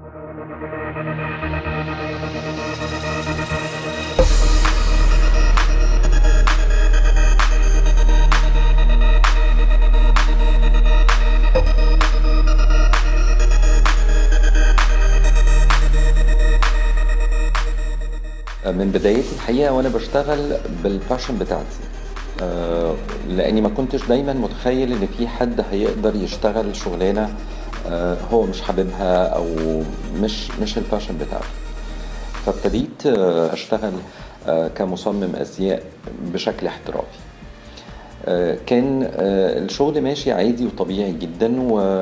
من بدايتي الحقيقه وانا بشتغل بالباشن بتاعتي آه، لاني ما كنتش دايما متخيل ان في حد هيقدر يشتغل شغلانه آه، هو مش حاببها او مش مش الباشن بتاعته فابتديت آه، اشتغل آه، كمصمم ازياء بشكل احترافي آه، كان آه، الشغل ماشي عادي وطبيعي جدا و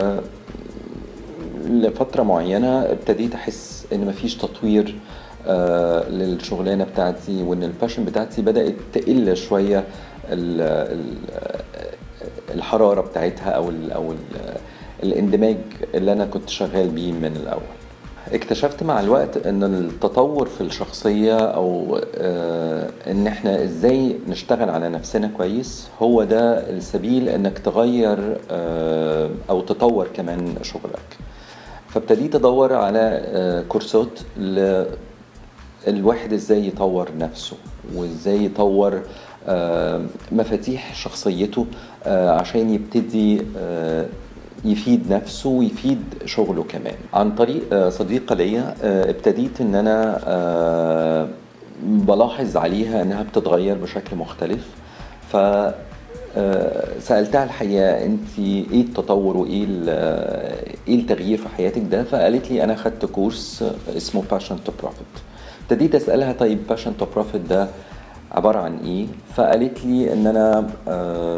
لفترة معينة ابتديت أحس إن مفيش تطوير آه، للشغلانة بتاعتي وإن الباشن بتاعتي بدأت تقل شوية ال- ال- الحرارة بتاعتها أو ال أو ال الاندماج اللي أنا كنت شغال بيه من الأول اكتشفت مع الوقت ان التطور في الشخصية او آه، ان احنا ازاي نشتغل على نفسنا كويس هو ده السبيل انك تغير آه، او تطور كمان شغلك فابتديت ادور على آه، كورسات ل الواحد ازاي يطور نفسه وازاي يطور آه، مفاتيح شخصيته آه، عشان يبتدي آه، يفيد نفسه ويفيد شغله كمان عن طريق آه، صديقة ليا آه، ابتديت ان انا آه، بلاحظ عليها انها بتتغير بشكل مختلف ف آه، سالتها الحقيقه انت ايه التطور وايه ال- ايه التغيير في حياتك ده فقالت لي انا خدت كورس اسمه باشن تو بروفيت ابتديت اسالها طيب باشن تو بروفيت ده عباره عن ايه فقالت لي ان انا آه،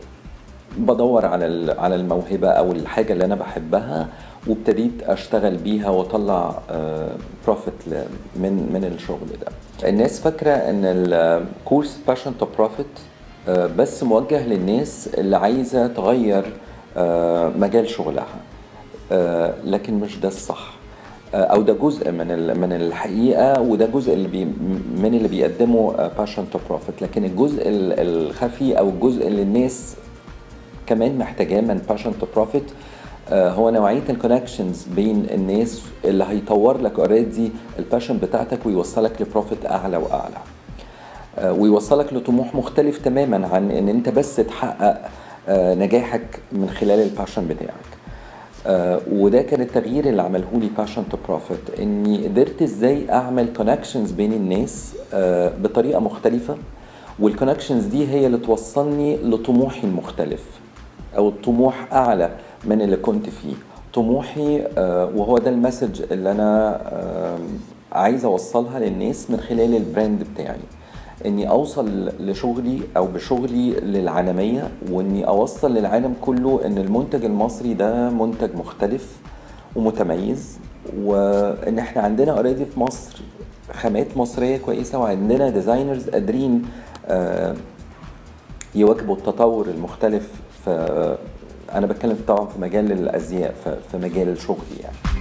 بدور على ال- على الموهبه او الحاجه اللي انا بحبها وابتديت اشتغل بيها واطلع بروفيت من من الشغل ده الناس فاكره ان الكورس باشن تو بروفيت بس موجه للناس اللي عايزه تغير آه، مجال شغلها آه، لكن مش ده الصح آه، او ده جزء من ال- من الحقيقه وده جزء اللي بي من اللي بيقدمه باشن تو بروفيت لكن الجزء ال- الخفي او الجزء اللي الناس كمان محتاجاه من باشن تو بروفيت هو نوعيه الكونكشنز بين الناس اللي هيطور لك اوريدي الباشن بتاعتك ويوصلك لبروفيت اعلى واعلى آه، ويوصلك لطموح مختلف تماما عن ان انت بس تحقق آه، نجاحك من خلال الباشن بتاعك آه، وده كان التغيير اللي عمله لي باشن تو بروفيت اني قدرت ازاي اعمل كونكشنز بين الناس آه، بطريقه مختلفه والكونكشنز دي هي اللي توصلني لطموحي المختلف او طموح اعلى من اللي كنت فيه طموحي آه، وهو ده المسج اللي انا آم، عايز اوصلها للناس من خلال البراند بتاعي اني اوصل لشغلي او بشغلي للعالميه واني اوصل للعالم كله ان المنتج المصري ده منتج مختلف ومتميز وان احنا عندنا اوريدي في مصر خامات مصريه كويسه وعندنا ديزاينرز قادرين آه، يواكبوا التطور المختلف في انا بتكلم طبعا في مجال الازياء في في مجال شغلي يعني